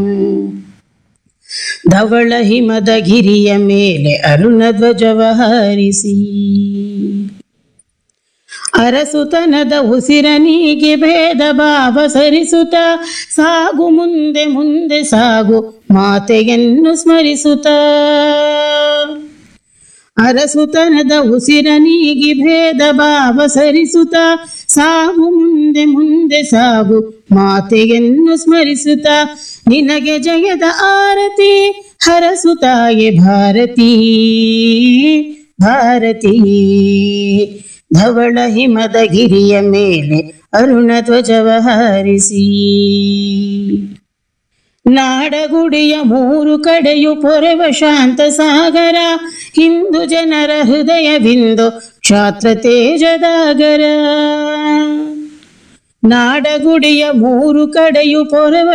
ಧವಳ ಹಿಮದ ಗಿರಿಯ ಮೇಲೆ ಅರುಣ ಧ್ವಜವ ಹಾರಿಸಿ ಅರಸುತನದ ಉಸಿರನಿಗೆ ಭೇದ ಭಾವ ಸರಿಸುತ್ತ ಸಾಗು ಮುಂದೆ ಮುಂದೆ ಸಾಗು ಮಾತೆಯನ್ನು ಸ್ಮರಿಸುತ್ತ ಅರಸುತನದ ಉಸಿರನಿಗೆ ಭೇದ ಭಾವ ಸರಿಸುತ್ತ ಸಾಗು ಮುಂದೆ ಮುಂದೆ ಸಾಗು ಮಾತೆಯನ್ನು ಸ್ಮರಿಸುತ್ತ ನಿನಗೆ ಜಯದ ಆರತಿ ಹರಸುತ್ತಾಯೆ ಭಾರತೀ ಭಾರತೀ ಧವಳ ಹಿಮದ ಗಿರಿಯ ಮೇಲೆ ಅರುಣ ಧ್ವಜವ ಹಾರಿಸಿ ನಾಡಗುಡಿಯ ಮೂರು ಕಡೆಯು ಪೊರೆವ ಶಾಂತ ಸಾಗರ ಹಿಂದೂ ಜನರ ಹೃದಯವಿಂದು ಕ್ಷಾತ್ರ ತೇಜದಾಗರ ನಾಡಗುಡಿಯ ಮೂರು ಕಡೆಯು ಪೊರೆವ